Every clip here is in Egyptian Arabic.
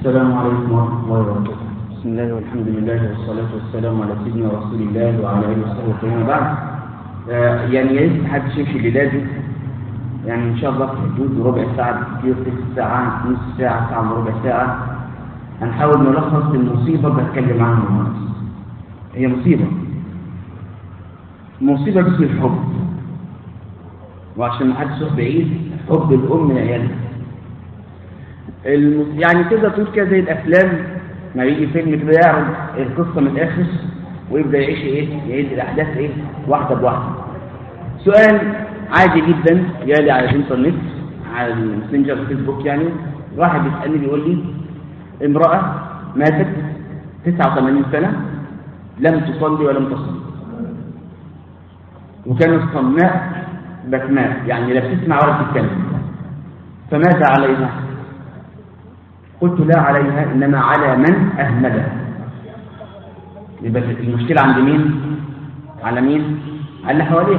السلام عليكم ورحمة الله وبركاته بسم الله والحمد لله والصلاة والسلام على سيدنا رسول الله وعلى آله وصحبه وسلم بعد آه يعني يا ريت حد شايف اللي لازم يعني إن شاء الله في حدود ربع ساعة كتير تلت ساعة نص ساعة ساعة وربع ساعة هنحاول نلخص المصيبة اللي بتكلم عنها النهارده هي مصيبة مصيبة باسم الحب وعشان ما حدش يروح بعيد حب الأم لعيالها الم... يعني تقدر تقول كده زي الافلام ما يجي فيلم كده يعرض القصه من الاخر ويبدا يعيش ايه يعيد الاحداث ايه واحده بواحده سؤال عادي جدا جالي على الانترنت على الماسنجر فيسبوك يعني واحد بيسالني بيقول لي امراه ماتت 89 سنه لم تصلي ولم تصلي وكانت صماء بكماء يعني لا بتسمع ولا بتتكلم فماذا عليها قلت لا عليها إنما على من أهملها يبقى المشكلة عند مين على مين على اللي حواليها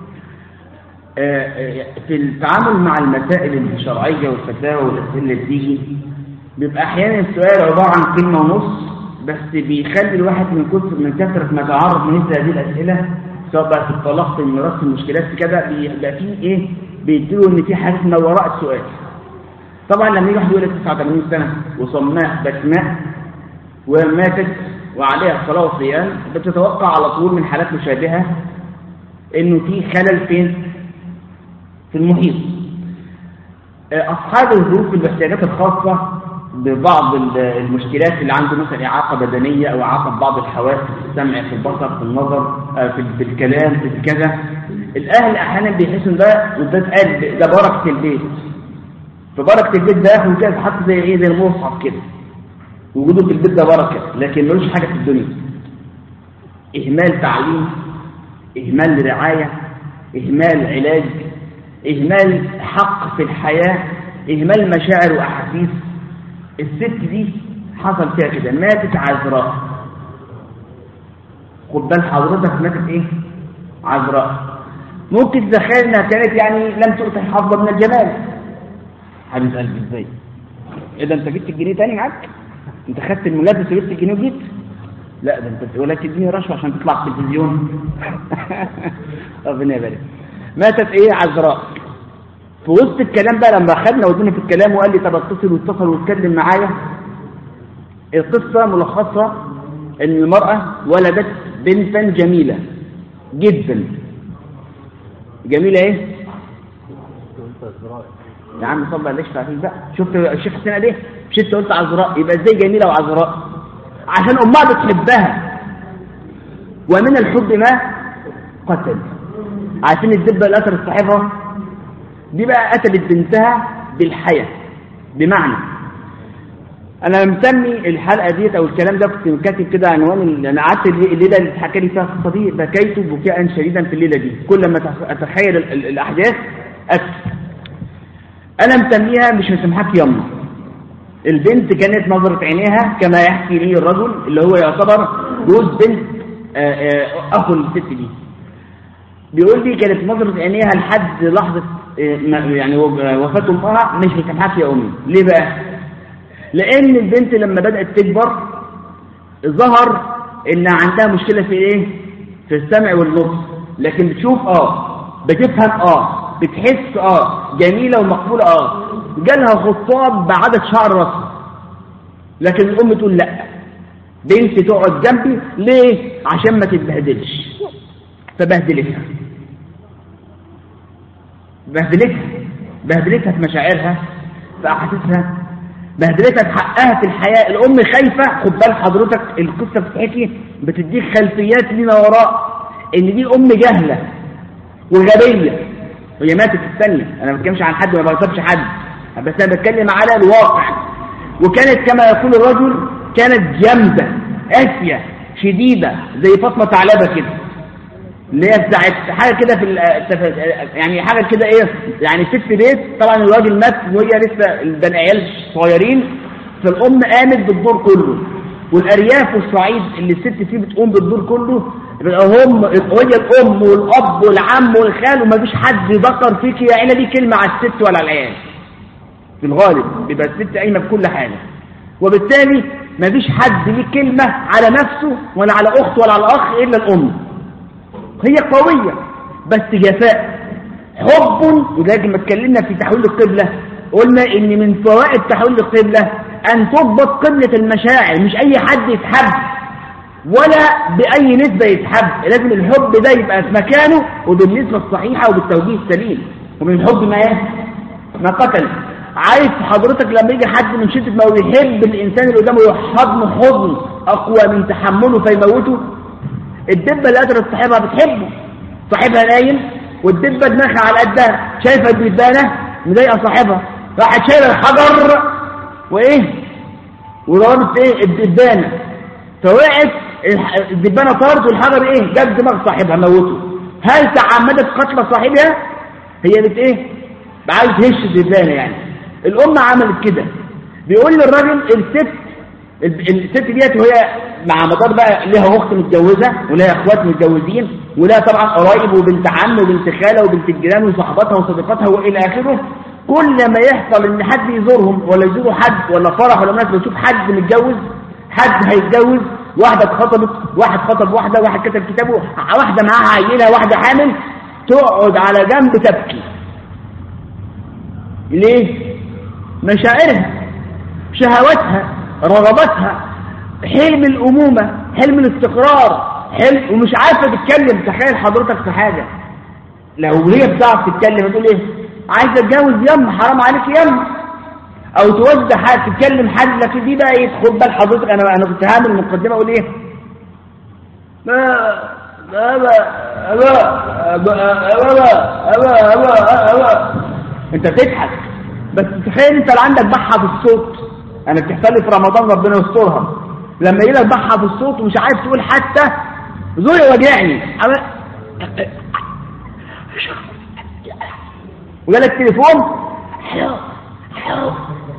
في التعامل مع المسائل الشرعية والفتاوى والأسئلة اللي بتيجي بيبقى أحيانا السؤال عبارة عن كلمة ونص بس بيخلي الواحد من كثر من كثرة ما تعرض لمثل هذه الأسئلة سواء بقى في الطلاق في الميراث في المشكلات في كده بيبقى فيه إيه بيديله إن في حاجة ما وراء السؤال طبعا لما يجي واحد يقول لك 89 سنه وصماء بكماء وماتت وعليها صلاه وصيام بتتوقع على طول من حالات مشابهه انه في خلل فين في المحيط اصحاب الظروف والاحتياجات الخاصه ببعض المشكلات اللي عنده مثلا اعاقه بدنيه او اعاقه ببعض الحواس في السمع في البصر في النظر في الكلام في كذا الاهل احيانا بيحسوا ده وده اتقال ده بركه البيت فبركة البيت ده ياخد كده تحط زي ايه زي المصحف كده وجوده في البيت ده بركة لكن ملوش حاجة في الدنيا إهمال تعليم إهمال رعاية إهمال علاج إهمال حق في الحياة إهمال مشاعر وأحاسيس الست دي حصل فيها كده ماتت عذراء خد بال حضرتك ماتت ايه عذراء ممكن تتخيل انها كانت يعني لم تؤتى حظا من الجمال حبيب قلبي ازاي ايه ده انت جبت الجنيه تاني معاك انت خدت الملابس وجبت الجنيه وجيت لا ده انت ولا تديني رشوه عشان تطلع في التلفزيون ربنا يبارك ماتت ايه عذراء في وسط الكلام بقى لما خدنا ودينا في الكلام وقال لي طب اتصل واتصل واتكلم معايا القصه ملخصه ان المراه ولدت بنتا جميله جدا جميله ايه يا عم صلى عليك تعرفين بقى شفت الشيخ حسين قال ايه مش انت قلت عذراء يبقى ازاي جميله وعذراء عشان امها بتحبها ومن الحب ما قتل عشان الدبه الاثر الصحيفه دي بقى قتلت بنتها بالحياه بمعنى انا مسمي الحلقه ديت او الكلام ده كنت كاتب كده عنوان انا قعدت الليله اللي اتحكى لي فيها القصه دي بكيت بكاء شديدا في الليله دي كل ما اتخيل الاحداث اكتب انا مسميها مش مسامحاك يما البنت كانت نظرة عينيها كما يحكي لي الرجل اللي هو يعتبر جوز بنت اخو الست دي بيقول لي كانت نظرة عينيها لحد لحظة يعني وفاة امها مش مسامحاك يا امي ليه بقى لان البنت لما بدأت تكبر ظهر ان عندها مشكلة في ايه في السمع والنطق لكن بتشوف اه بتفهم اه بتحس اه جميلة ومقبولة اه جالها خطاب بعدد شعر راسها لكن الام تقول لا بنتي تقعد جنبي ليه عشان ما تتبهدلش فبهدلتها بهدلتها بهدلتها في مشاعرها في احاسيسها بهدلتها في حقها في الحياه الام خايفه خد بال حضرتك القصه بتحكي بتديك خلفيات لينا وراء ان دي ام جهله وغبيه هي ماتت الثانيه انا ما بتكلمش عن حد وما بغضبش حد بس انا بتكلم على الواقع وكانت كما يقول الرجل كانت جامده قاسيه شديده زي فاطمه ثعلبه كده اللي هي بتاعت حاجه كده في يعني حاجه كده ايه يعني ست بيت طبعا الراجل مات وهي لسه البني عيال صغيرين فالام قامت بالدور كله والارياف والصعيد اللي الست فيه بتقوم بالدور كله يبقى هم هي الام والاب والعم والخال ومفيش حد ذكر فيك يا عينه دي كلمه على الست ولا العيال في الغالب بيبقى الست قايمه بكل حاجه وبالتالي ما فيش حد ليه كلمة على نفسه ولا على أخته ولا على أخ إلا الأم هي قوية بس جفاء حب ولذلك لما اتكلمنا في تحويل القبلة قلنا ان من فوائد تحويل القبلة ان تضبط قبلة المشاعر مش اي حد يتحب ولا باي نسبة يتحب لازم الحب ده يبقى في مكانه وبالنسبة الصحيحة وبالتوجيه السليم ومن الحب ما ايه ما قتل عايز حضرتك لما يجي حد من شدة ما يحب الانسان اللي قدامه يحضن حضن اقوى من تحمله فيموته الدبة اللي قدرت صاحبها بتحبه صاحبها نايم والدبة دماغها على قدها شايفة الدبانة مضايقة صاحبها راحت شايلة الحجر وايه وضربت ايه الدبانة فوقعت الدبانة طارت والحجر ايه جاب دماغ صاحبها موته هل تعمدت قتل صاحبها هي بت ايه عايز تهش الدبانة يعني الام عملت كده بيقول للراجل الست الست ديت وهي مع مدار بقى ليها اخت متجوزه ولها اخوات متجوزين ولها طبعا قرايب وبنت عم وبنت خاله وبنت الجيران وصحباتها وصديقاتها والى اخره كل ما يحصل ان حد يزورهم ولا يزوروا حد ولا فرح ولا مناسبه يشوف حد متجوز حد هيتجوز واحده اتخطبت واحد خطب واحده واحد كتب كتابه واحده معاها عيله واحده حامل تقعد على جنب تبكي ليه مشاعرها شهواتها رغباتها حلم الأمومة حلم الاستقرار حلم ومش عارفة تتكلم تخيل حضرتك في حاجة لو هي بتعرف تتكلم تقول ايه عايزة اتجوز يم حرام عليك يم او تودع حد تتكلم حد لكن دي بقى ايه خد بال حضرتك انا انا كنت هعمل المقدمه اقول ايه ما ما ما انت بتضحك بس تخيل انت اللي عندك بحه في الصوت انا بتحصل لي في رمضان ربنا يسترها لما يجي لك بحه في الصوت ومش عارف تقول حتى زوري وجعني وجالك تليفون حلو حلو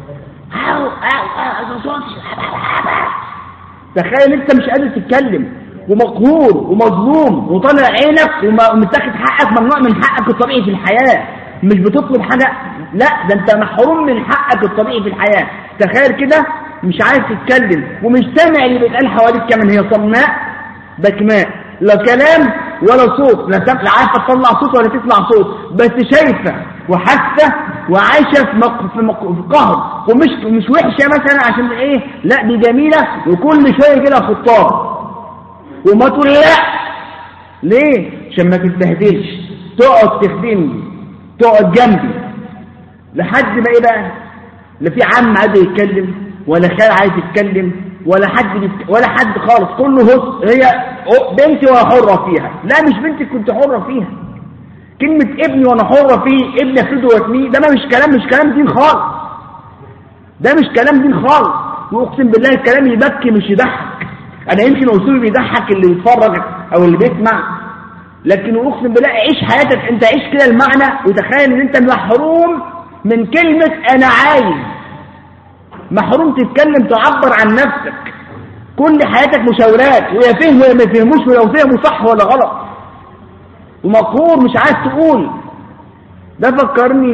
تخيل انت مش قادر تتكلم ومقهور ومظلوم وطالع عينك ومتاخد حقك ممنوع من حقك الطبيعي في الحياة مش بتطلب حاجة لا ده انت محروم من حقك الطبيعي في الحياة تخيل كده مش عايز تتكلم ومش سامع اللي بيتقال حواليك كمان هي صماء بكماء لا كلام ولا صوت لا لا عارفه تطلع صوت ولا تسمع صوت بس شايفه وحاسه وعايشه في مق... في, مق... في قهر ومش مش وحشه مثلا عشان ايه لا دي جميله وكل شويه كده خطاب وما تقول لا ليه عشان ما تستهدلش تقعد تخدمني تقعد جنبي لحد ما ايه بقى لا في عم عايز يتكلم ولا خال عايز يتكلم ولا حد بيت... ولا حد خالص كله هص هي بنتي وانا حرة فيها لا مش بنتي كنت حرة فيها كلمة ابني وانا حرة فيه ابني افرده واتنيه ده ما مش كلام مش كلام دين خالص ده مش كلام دين خالص واقسم بالله الكلام يبكي مش يضحك انا يمكن اسلوبي بيضحك اللي بيتفرج او اللي بيسمع لكن اقسم بالله عيش حياتك انت عيش كده المعنى وتخيل ان انت محروم من كلمة انا عايز محروم تتكلم تعبر عن نفسك كل حياتك مشاورات ويا فهم ويا ما يفهموش ولو فهموا صح ولا غلط ومقهور مش عايز تقول ده فكرني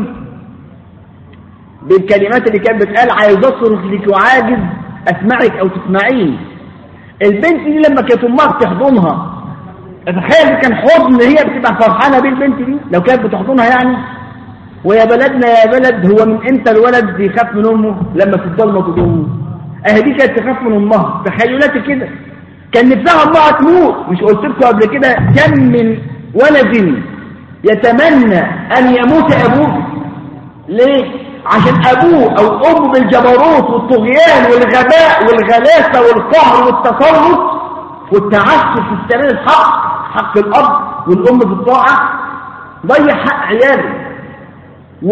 بالكلمات اللي كانت بتقال عايز اصرخ لك وعاجز اسمعك او تسمعيني البنت دي لما كانت امها بتحضنها اتخيل كان حضن هي بتبقى فرحانه بيه البنت دي لو كانت بتحضنها يعني ويا بلدنا يا بلد هو من امتى الولد بيخاف من امه لما في الضلمه تضمه اهي دي كانت تخاف من امها تخيلاتي كده كان نفسها امها تموت مش قلت لكم قبل كده كم من ولد يتمنى ان يموت ابوه ليه عشان ابوه او امه بالجبروت والطغيان والغباء والغلاسه والقهر والتسلط والتعسف في استلام الحق حق الاب والام في الطاعه ضيع حق عياله و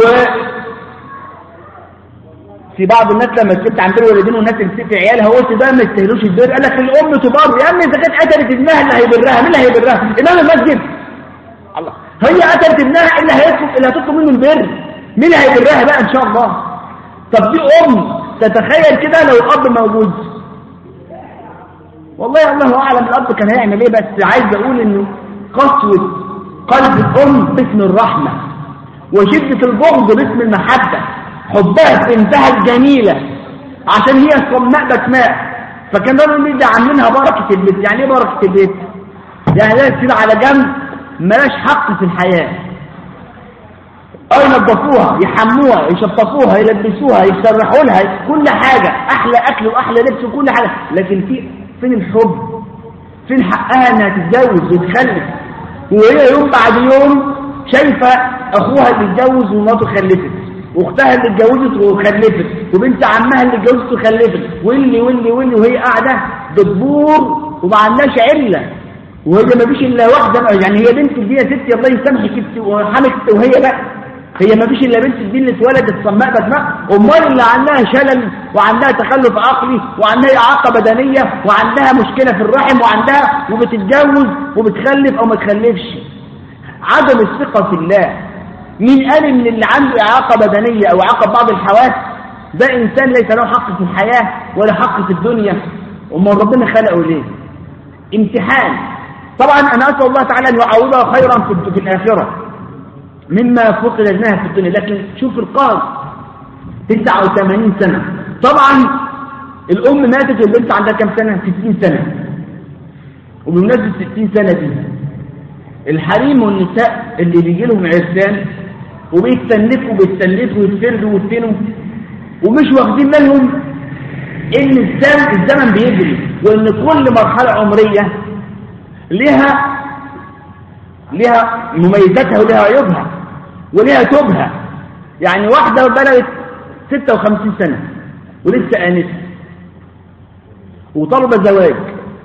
في بعض الناس لما الست عندها ولدين والناس اللي بتقتل عيالها قلت ده ما يستاهلوش البر قال لك الام تبر يا ابني اذا كانت قتلت ابنها اللي هيبرها مين اللي هيبرها امام المسجد الله هي قتلت ابنها اللي هيطلب اللي هتطلب منه البر مين اللي هيبرها بقى ان شاء الله طب دي ام تتخيل كده لو الاب موجود والله الله اعلم الاب كان هيعمل ايه بس عايز اقول انه قسوه قلب الام باسم الرحمه وشده البغض باسم المحبه حبها بنتها الجميله عشان هي صماء بسماء فكان الراجل ده عاملينها بركة البيت يعني ايه بركة البيت يعني ده كده على جنب ملاش حق في الحياة أو ينظفوها يحموها يشطفوها يلبسوها يسرحوا لها كل حاجة أحلى أكل وأحلى لبس وكل حاجة لكن في فين الحب فين حقها إنها تتجوز وتخلف وهي يوم بعد يوم شايفة أخوها اللي اتجوز ومراته خلفت واختها اللي اتجوزت وخلفت وبنت عمها اللي اتجوزت وخلفت واللي واللي واللي وهي قاعدة بتبور وما عندهاش عله وهي ما فيش الا واحده يعني هي بنت دي يا ستي الله يسامحك انت وحمك وهي بقى هي ما فيش الا بنت دي اللي اتولدت صماء بسماء امال اللي عندها شلل وعندها تخلف عقلي وعندها اعاقه بدنيه وعندها مشكله في الرحم وعندها وبتتجوز وبتخلف او ما تخلفش عدم الثقه في الله مين قال ان اللي عنده اعاقه بدنيه او اعاقه بعض الحواس ده انسان ليس له حق في الحياه ولا حق في الدنيا امال ربنا خلقه ليه امتحان طبعا أنا أسأل الله تعالى أن يعوضها خيرا في الآخرة مما فقد لها في الدنيا لكن شوف القاض 89 سنة طبعا الأم ماتت والبنت عندها كم سنة 60 سنة وبمناسبة 60 سنة دي الحريم والنساء اللي بيجي لهم عرسان وبيتسلفوا وبيتسلفوا ويتفردوا ويتنوا ومش واخدين بالهم ان الزمن بيجري وان كل مرحلة عمرية لها لها مميزاتها ولها عيوبها ولها توبها يعني واحدة بلغت 56 سنة ولسه آنسة وطلبة زواج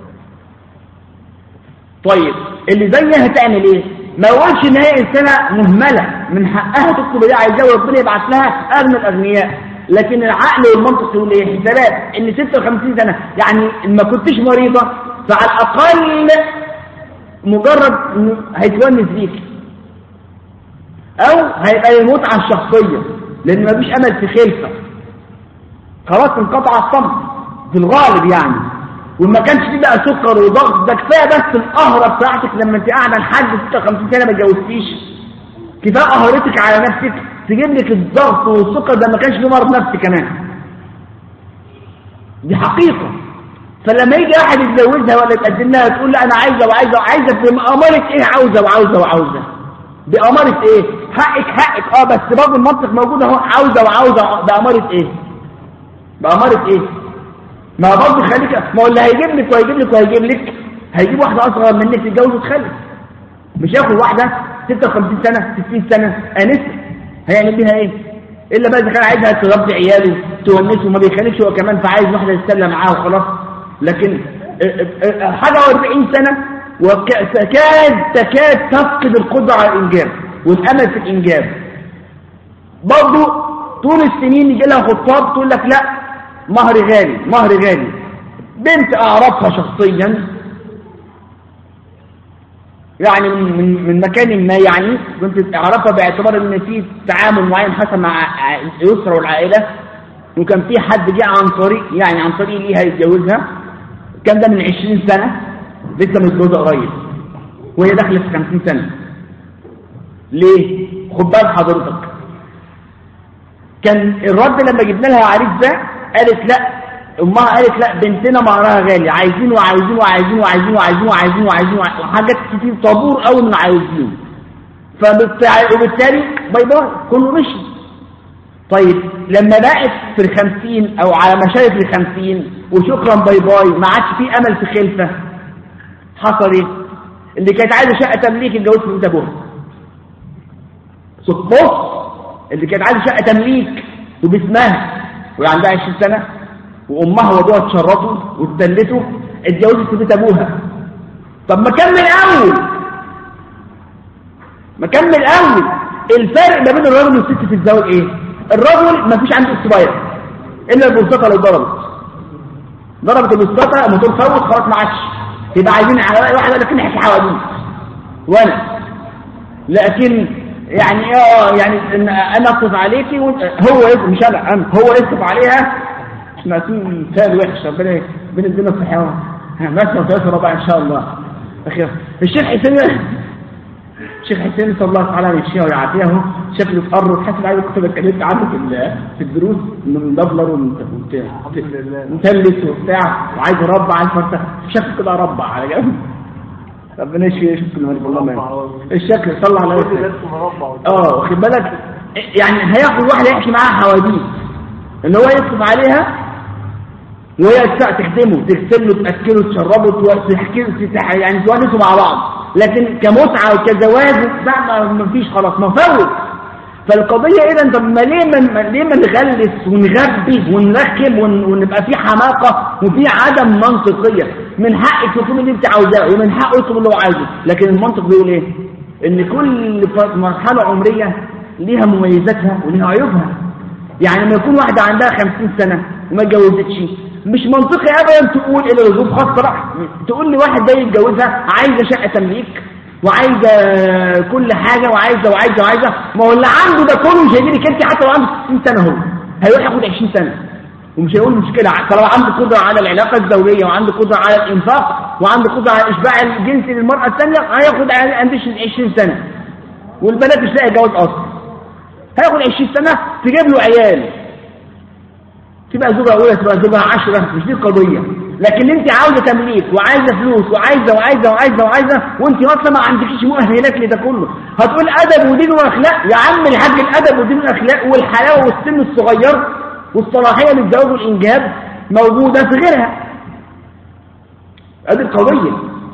طيب اللي زيها هتعمل ايه ما اقولش ان هي انسانه مهمله من حقها تكتب اللي عايزاه وربنا يبعث لها اغنى الاغنياء لكن العقل والمنطق يقول ايه حسابات ان 56 سنه يعني ما كنتش مريضه فعلى الاقل مجرد هيتونس بيك او هيبقى المتعه الشخصيه لان مفيش امل في خلفه خلاص انقطع الصمت في الغالب يعني وما كانش فيه بقى سكر وضغط ده كفايه بس القهره بتاعتك لما انت قاعده لحد 56 سنه ما اتجوزتيش كفايه قهرتك على نفسك تجيب لك الضغط والسكر ده ما كانش فيه مرض نفسي كمان دي حقيقه فلما يجي واحد يتجوزها ولا يتقدم لها تقول لا انا عايزه وعايزه وعايزه بأمارة ايه عاوزه وعاوزه وعاوزه بأمارة ايه حقك حقك اه بس برضه المنطق موجود اهو عاوزه وعاوزه بأمارة ايه بأمارة ايه ما برضه خليك ما هو اللي هيجيب لك وهيجيب لك وهيجيب لك هيجيب واحده اصغر منك تتجوز وتخلف مش ياخد واحده 56 سنه 60 سنه انسه هيعمل بيها ايه الا بقى اذا كان عايزها تربي عياله تونسه وما بيخلفش هو كمان فعايز واحده تتسلى معاه وخلاص لكن حاجة واربعين سنة وتكاد تكاد تفقد القدرة على الإنجاب والأمل في الإنجاب برضو طول السنين يجي لها خطاب تقول لك لا مهر غالي مهر غالي بنت أعرفها شخصيا يعني من من مكان ما يعني كنت أعرفها باعتبار إن في تعامل معين حصل مع الأسرة والعائلة وكان في حد جه عن طريق يعني عن طريق ليها يتجوزها كان ده من 20 سنة لسه متجوزة قريب وهي داخله في 50 سنة ليه؟ خد بال حضرتك كان الرد لما جبنا لها عريس ده قالت لا امها قالت لا بنتنا مهرها غالي عايزين وعايزين وعايزين وعايزين وعايزين وعايزين وعايزين وحاجات كتير طابور قوي من عايزين وبالتالي باي باي كله مشي طيب لما بقت في الخمسين او على مشارف الخمسين وشكرا باي باي ما عادش في امل في خلفه حصل ايه اللي كانت عايزه شقه تمليك اتجوزت من ابوها بص اللي كانت عايزه شقه تمليك وباسمها وهي عندها 20 سنه وامها وابوها اتشرطوا واتدلتوا اتجوزت في بيت ابوها طب ما كمل اول ما كمل اول الفرق ما بين الراجل والست في الزواج ايه الرجل ما فيش عنده اكسباير الا البسطه لو ضربت ضربت البسطه الموتور فوت خلاص ما عادش يبقى عايزين على واحد لكن نحكي حواديت وانا لكن يعني اه يعني إن انا اصرف عليكي هو يصرف مش انا انا هو يصرف عليها سمعتين مثال وحش ربنا ربنا يدينا الصحه بس وتيسر بقى ان شاء الله اخيرا الشيخ حسين الشيخ حسين صلى الله تعالى يشفيه ويعافيه شكله اتقر تحس عليه كنت اتكلمت عنه في في الدروس انه مدبلر ومثلث وبتاع وعايز يربع عايز فرصه شكله كده ربع على جنب ربنا يشفي شكله والله ما الشكل صلى على اه واخد بالك يعني هياخد واحد يحكي معاها حواديت ان هو يصرف عليها وهي تخدمه تغسل له تاكله تشربه تحكي يعني تونسوا مع بعض لكن كمتعه وكزواج لا ما فيش خلاص مفوت فالقضية إذا طب ما ليه ما ليه ما نغلس ونغبي ونركب ونبقى في حماقة وفي عدم منطقية من حقك تكون اللي أنت عاوزاه ومن حقه يطلب اللي هو عايزه لكن المنطق بيقول إيه؟ إن كل مرحلة عمرية ليها مميزاتها وليها عيوبها يعني لما يكون واحدة عندها 50 سنة وما اتجوزتش مش منطقي ابدا تقول الى لزوم خاصه بقى تقول لي واحد جاي يتجوزها عايزه شقه تمليك وعايزه كل حاجه وعايزه وعايزه وعايزه ما هو اللي عنده ده كله مش هيجي لك انت حتى لو عنده 60 سنه هو هيروح ياخد 20 سنه ومش هيقول مشكله طالما عنده قدره على العلاقه الزوجيه وعنده قدره على الانفاق وعنده قدره على اشباع الجنسي للمراه الثانيه هياخد عندش 20 سنه والبنات مش لاقي جواز اصلا هياخد 20 سنه تجيب له عيال تبقى زوجة أولى تبقى زوجة عشرة مش دي القضية لكن انت عاوزة تمليك وعايزة فلوس وعايزة وعايزة وعايزة وعايزة وانت اصلا ما عندكيش مؤهلات لده كله هتقول أدب ودين وأخلاق يا عم الحاج الأدب ودين والأخلاق والحلاوة والسن الصغير والصلاحية للزواج والإنجاب موجودة في غيرها ادي القضية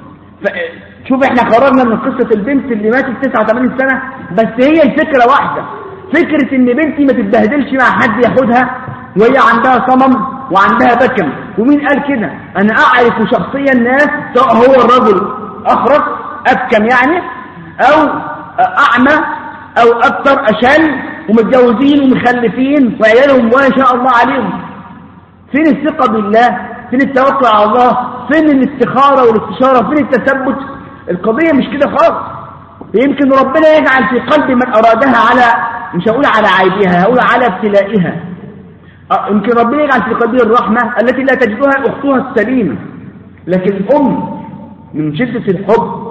شوف احنا خرجنا من قصة البنت اللي ماتت 89 سنة بس هي الفكرة واحدة فكرة ان بنتي ما تتبهدلش مع حد ياخدها وهي عندها صمم وعندها بكم ومين قال كده انا اعرف شخصيا ناس سواء هو الرجل اخرس ابكم يعني او اعمى او اكثر اشل ومتجوزين ومخلفين وعيالهم ما شاء الله عليهم فين الثقة بالله فين التوكل على الله فين الاستخارة والاستشارة فين التثبت القضية مش كده خالص يمكن ربنا يجعل في قلب من أرادها على مش هقول على عيبها هقول على ابتلائها آه، يمكن ربنا يجعل في قلبها الرحمة التي لا تجدها أختها السليمة لكن الأم من شدة الحب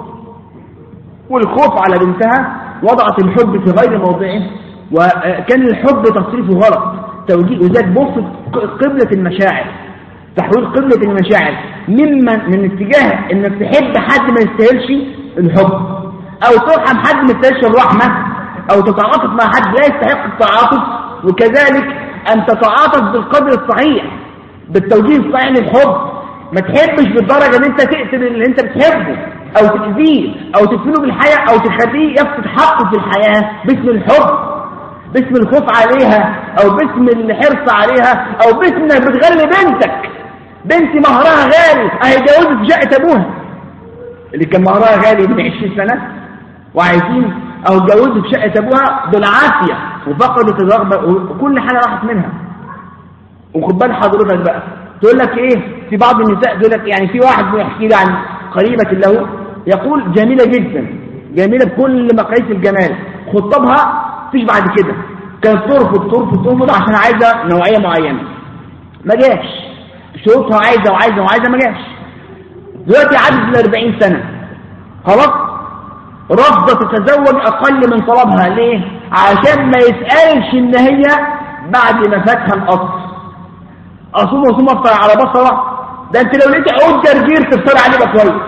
والخوف على بنتها وضعت الحب في غير موضعه وكان الحب تصريفه غلط توجيه وذات بص قبلة المشاعر تحويل قبلة المشاعر مما من اتجاه انك تحب حد ما يستاهلش الحب او ترحم حد ما يستاهلش الرحمة او تتعاطف مع حد لا يستحق التعاطف وكذلك أن تتعاطف بالقدر الصحيح بالتوجيه الصحيح للحب ما تحبش بالدرجة ان انت تقتل اللي انت بتحبه او تأذيه او تدفنه بالحياة او تخليه يفقد حقه في الحياة باسم الحب باسم الخوف عليها او باسم الحرص عليها او باسم انك بتغلي بنتك بنتي مهرها غالي اهي جوزت في شقة ابوها اللي كان مهرها غالي من 20 سنة وعايزين او اتجوزت في شقة ابوها بالعافية وفقدت الرغبة وكل حاجة راحت منها وخد بال حضرتك بقى تقول لك ايه في بعض النساء تقول لك يعني في واحد بيحكي لي عن قريبة له يقول جميلة جدا جميلة بكل مقاييس الجمال خطبها فيش بعد كده كانت ترفض ترفض ترفض عشان عايزة نوعية معينة ما جاش شروطها عايزة وعايزة وعايزة ما جاش دلوقتي عدت ال 40 سنة خلاص رفض تتزوج أقل من طلبها ليه؟ عشان ما يسألش إن هي بعد ما فاتها القصر أصوم أصوم أفطر على بصرة ده أنت لو لقيتي عود جرجير تفطر عليه بقى كويس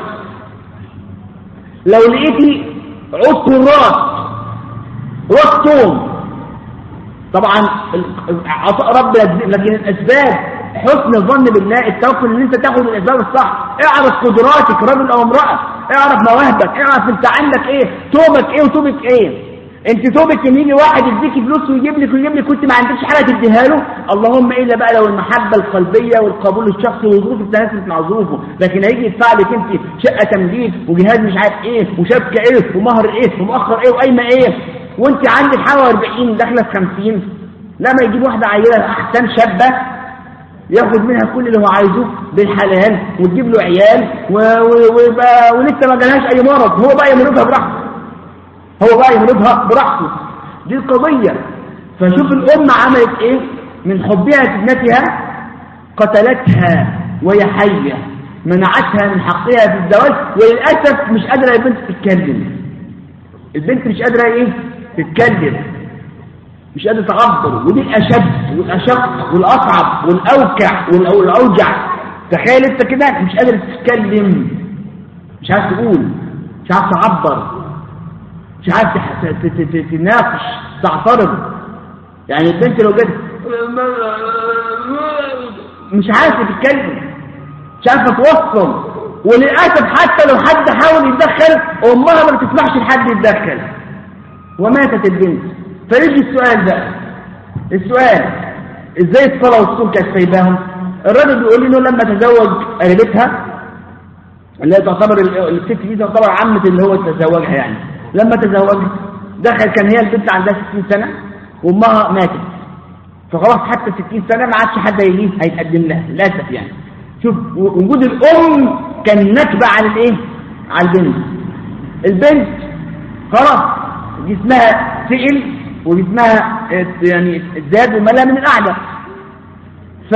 لو لقيتي عود كراس راس توم طبعا عطاء رب لكن الأسباب حسن الظن بالله التوكل ان انت تاخد الاسباب الصح اعرف قدراتك رجل او امراه اعرف مواهبك اعرف انت عندك ايه توبك ايه وتوبك ايه انت توبك ان يجي واحد يديك فلوس ويجيب لك ويجيب لك وانت ما عندكش حاجه تديها له اللهم الا بقى لو المحبه القلبيه والقبول الشخصي وظروف التناسب مع ظروفه لكن هيجي يدفع لك انت شقه تمديد وجهاز مش عارف ايه وشبكه ايه ومهر ايه ومؤخر ايه وقايمه ايه وانت عندك حاجه 40 داخله في 50 لما يجيب واحده عيله احسن شابه ياخد منها كل اللي هو عايزه بالحلال وتجيب له عيال ويبقى ولسه ما جالهاش اي مرض هو بقى يمرضها براحته هو بقى يمرضها براحته دي القضية فشوف الأم عملت ايه من حبها لابنتها قتلتها وهي حية منعتها من حقها في الزواج وللأسف مش قادرة البنت تتكلم البنت مش قادرة ايه تتكلم مش قادر تعبر ودي الاشد والاشق والاصعب والاوكع والاوجع تخيل انت كده مش قادر تتكلم مش عارف تقول مش عارف تعبر مش عارف تناقش تعترض يعني البنت لو جت مش عارفه تتكلم مش عارفه توصل وللاسف حتى لو حد حاول يتدخل امها ما بتسمحش لحد يتدخل وماتت البنت فيجي السؤال بقى السؤال ازاي الصلاه والصوم كانت سايباهم الراجل بيقول لي انه لما تزوج قريبتها اللي هي تعتبر الست دي تعتبر عمة اللي هو تزوجها يعني لما تزوج دخل كان هي البنت عندها 60 سنة وامها ماتت فخلاص حتى 60 سنة ما عادش حد هيجي هيتقدم لها للاسف يعني شوف وجود الام كان نكبة على الايه على البنت البنت خلاص جسمها ثقل وجسمها يعني زاد وملا من القعده ف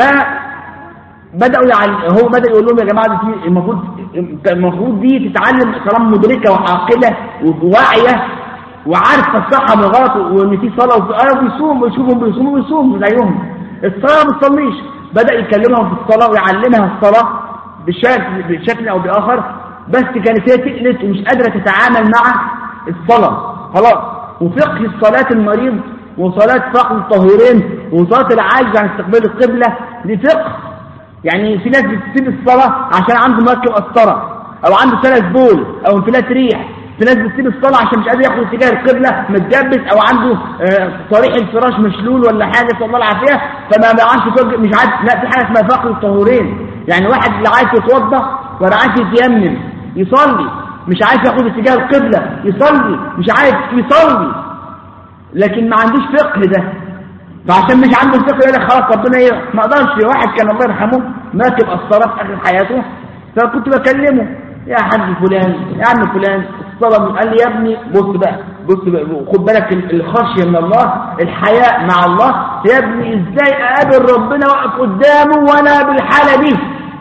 بدأوا يعني هو بدأ يقول لهم يا جماعة دي المفروض المفروض دي تتعلم طالما مدركة وعاقلة وواعية وعارفة الصح من الغلط وإن في صلاة وفي آية بيصوم ويشوفهم بيصوموا ويصوموا زيهم الصلاة ما بتصليش بدأ يكلمهم في الصلاة ويعلمها الصلاة بشكل بشكل أو بآخر بس كانت هي تقلت ومش قادرة تتعامل مع الصلاة خلاص وفقه الصلاة المريض وصلاة فقه الطهورين وصلاة العاجز عن استقبال القبلة دي فقه يعني في ناس بتسيب الصلاة عشان عنده مركب قسطرة أو عنده سلس بول أو انفلات ريح في ناس بتسيب الصلاة عشان مش قادر ياخد اتجاه القبلة متجبس أو عنده صريح الفراش مشلول ولا حاجة صلى الله العافية فما بيعرفش مش عارف لا في حاجة اسمها فقر الطهورين يعني واحد لا عايز يتوضا ولا عايز يتيمم يصلي مش عايز ياخد اتجاه القبلة يصلي مش عايز يصلي لكن ما عندوش فقه ده فعشان مش عنده الفقه يقول لك خلاص ربنا ايه ما اقدرش واحد كان الله يرحمه ماكب قسطره في اخر حياته فكنت بكلمه يا حاج فلان يا عم فلان الصلاه قال لي يا ابني بص بقى بص بقى خد بالك الخشيه من الله الحياء مع الله يا ابني ازاي اقابل ربنا واقف قدامه وانا بالحاله دي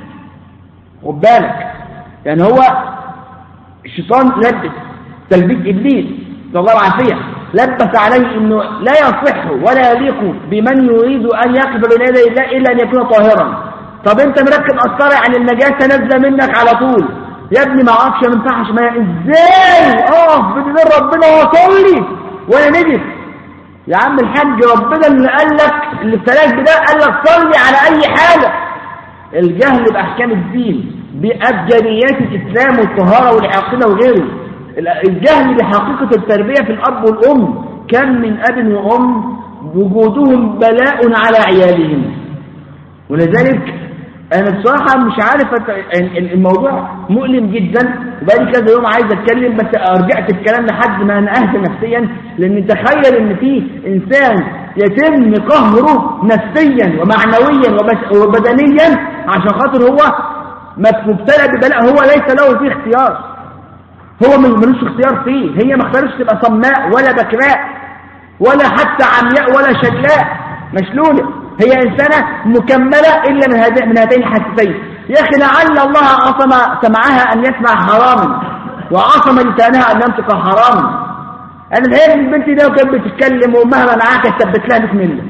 خد بالك يعني هو الشيطان لبس تلبيس ابليس صلى الله العافيه لبس عليه انه لا يصح ولا يليق بمن يريد ان يقبل بين يدي الله الا ان يكون طاهرا طب انت مركب قسطره يعني النجاسه نازله منك على طول يا ابني ما اعرفش ما ينفعش ما ازاي اقف بدين ربنا واصلي وانا نجس يا عم الحاج ربنا اللي قال لك اللي ابتلاك بده قال لك صلي على اي حاجه الجهل باحكام الدين بابجديات الاسلام والطهاره والعقيده وغيره الجهل بحقيقة التربية في الأب والأم كم من أب وأم وجودهم بلاء على عيالهم ولذلك أنا بصراحة مش عارف الموضوع مؤلم جدا وبقالي كذا يوم عايز أتكلم بس رجعت الكلام لحد ما أنا أهدى نفسيا لأن تخيل إن في إنسان يتم قهره نفسيا ومعنويا وبدنيا عشان خاطر هو مبتلى ببلاء هو ليس له فيه اختيار هو ملوش اختيار فيه هي ما اختارش تبقى صماء ولا بكراء ولا حتى عمياء ولا شجلاء مشلولة هي إنسانة مكملة إلا من هذين من هاتين الحاجتين يا أخي لعل الله عصم سمعها أن يسمع حراما وعصم لسانها أن ينطق حراما أنا الحقيقة البنت دي لو كانت بتتكلم وأمها منعاك تثبت لها بسم الله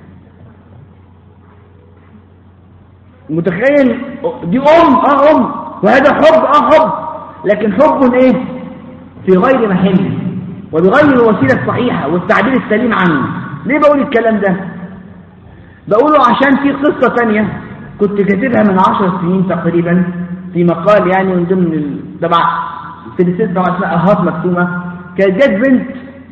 متخيل دي أم أه أم وهذا حب أه حب لكن حب ايه في غير محله وبغير الوسيله الصحيحه والتعبير السليم عنه ليه بقول الكلام ده بقوله عشان في قصه ثانيه كنت كاتبها من عشر سنين تقريبا في مقال يعني من ضمن تبع سلسله طبعا اسمها اهات مكتومه كانت جت بنت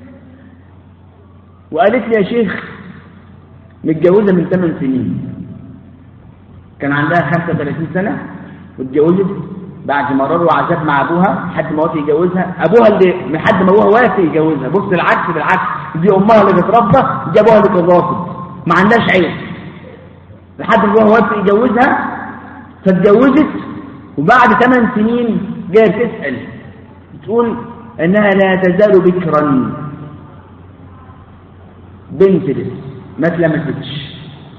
وقالت لي يا شيخ متجوزه من 8 سنين كان عندها 35 سنه واتجوزت بعد مرار وعذاب مع ابوها لحد ما وافق يجوزها ابوها اللي لحد ما ابوها وافق يجوزها بص العكس بالعكس دي امها اللي بتربى دي ابوها اللي كان رافض ما عندهاش عيب لحد ما ابوها وافق يجوزها فاتجوزت وبعد ثمان سنين جايه تسال تقول انها لا تزال بكرا بنت لسه ما اتلمستش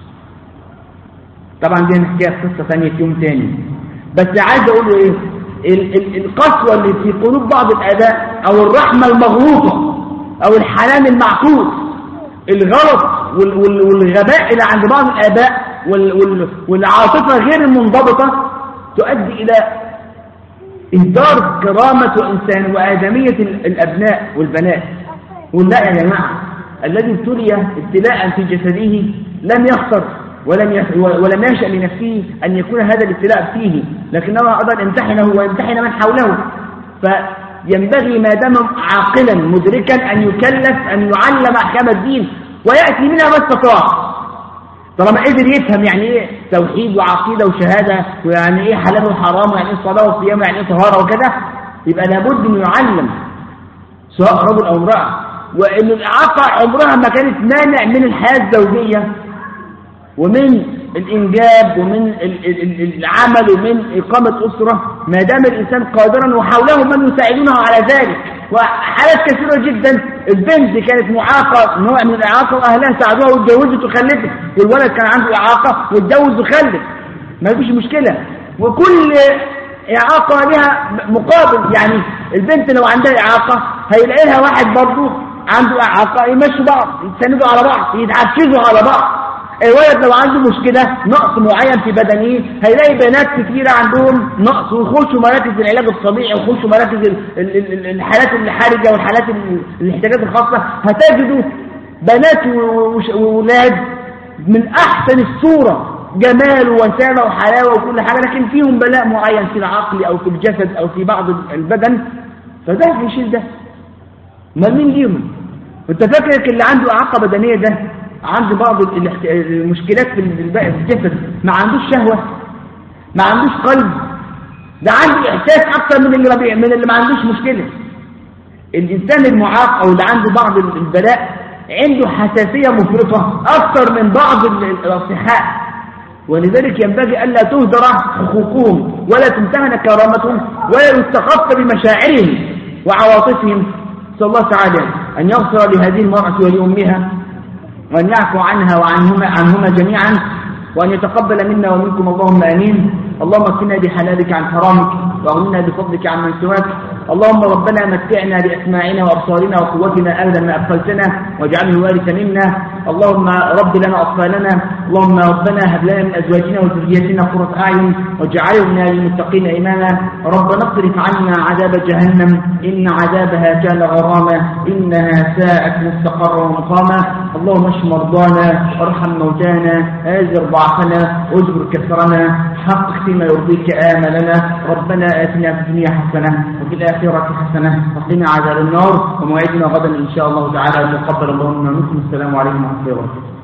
طبعا دي هنحكيها في قصه ثانيه في يوم ثاني بس عايز اقول له ايه ال ال القسوه اللي في قلوب بعض الاباء او الرحمه المغلوطه او الحنان المعكوس الغلط والغباء اللي عند بعض الآباء والعاطفة غير المنضبطة تؤدي إلى إهدار كرامة وإنسان وآدمية الأبناء والبنات لا يا جماعة الذي ابتلي ابتلاء في جسده لم يخسر ولم ولم يشأ لنفسه أن يكون هذا الابتلاء فيه لكنه أيضا امتحنه ويمتحن من حوله فينبغي ما دام عاقلا مدركا أن يكلف أن يعلم أحكام الدين ويأتي منها ما استطاع طالما قدر يفهم يعني ايه توحيد وعقيدة وشهادة ويعني ايه حلال وحرام ويعني ايه صلاة وصيام ويعني ايه طهارة وكذا يبقى لابد انه يعلم سواء رجل او امرأة وان الاعاقة عمرها ما كانت مانع من الحياة الزوجية ومن الإنجاب ومن العمل ومن إقامة أسرة ما دام الإنسان قادرا وحوله من يساعدونه على ذلك وحالات كثيرة جدا البنت كانت معاقة نوع من الإعاقة وأهلها ساعدوها واتجوزت وخلفت والولد كان عنده إعاقة واتجوز وخلف ما فيش مشكلة وكل إعاقة لها مقابل يعني البنت لو عندها إعاقة هيلاقي لها واحد برضه عنده إعاقة يمشوا بعض يتسندوا على بعض يتعكزوا على بعض الولد لو عنده مشكلة نقص معين في بدنه هيلاقي بنات كثيرة عندهم نقص ويخشوا مراكز العلاج الطبيعي ويخشوا مراكز الحالات الحرجة والحالات الاحتياجات الخاصة هتجدوا بنات وولاد من أحسن الصورة جمال وسامة وحلاوة وكل حاجة لكن فيهم بلاء معين في العقل أو في الجسد أو في بعض البدن فده هيشيل ده ما مين ليهم انت فاكرك اللي عنده إعاقة بدنية ده عنده بعض المشكلات في الجسد ما عندوش شهوة ما عندوش قلب ده عنده إحساس أكثر من اللي من اللي ما عندوش مشكلة الإنسان المعاق أو اللي عنده بعض البلاء عنده حساسية مفرطة أكثر من بعض الأصحاء ولذلك ينبغي ألا تهدر حقوقهم ولا تمتهن كرامتهم ولا يستخف بمشاعرهم وعواطفهم صلى الله تعالى أن يغفر لهذه المرأة ولأمها وأن يعفو عنها وعنهما عنهما جميعا وأن يتقبل منا ومنكم اللهم آمين اللهم اكفنا بحلالك عن حرامك واغننا بفضلك عن من سواك اللهم ربنا متعنا بأسماعنا وأبصارنا وقوتنا أبدا ما أبقلتنا واجعله الوارث منا اللهم رب لنا أطفالنا اللهم ربنا هب لنا من أزواجنا وذرياتنا قرة أعين واجعلنا للمتقين إماما ربنا اصرف عنا عذاب جهنم إن عذابها كان غراما إنها ساءت مستقرا ومقاما اللهم اشف مرضانا وارحم موتانا آزر ضعفنا واجبر كسرنا حقق فيما يرضيك آملنا ربنا آتنا في الدنيا حسنة وفي الآخرة الآخرة حسنة وقنا عذاب النار وموعدنا غدا إن شاء الله تعالى يتقبل الله منا منكم السلام عليكم ورحمة الله وبركاته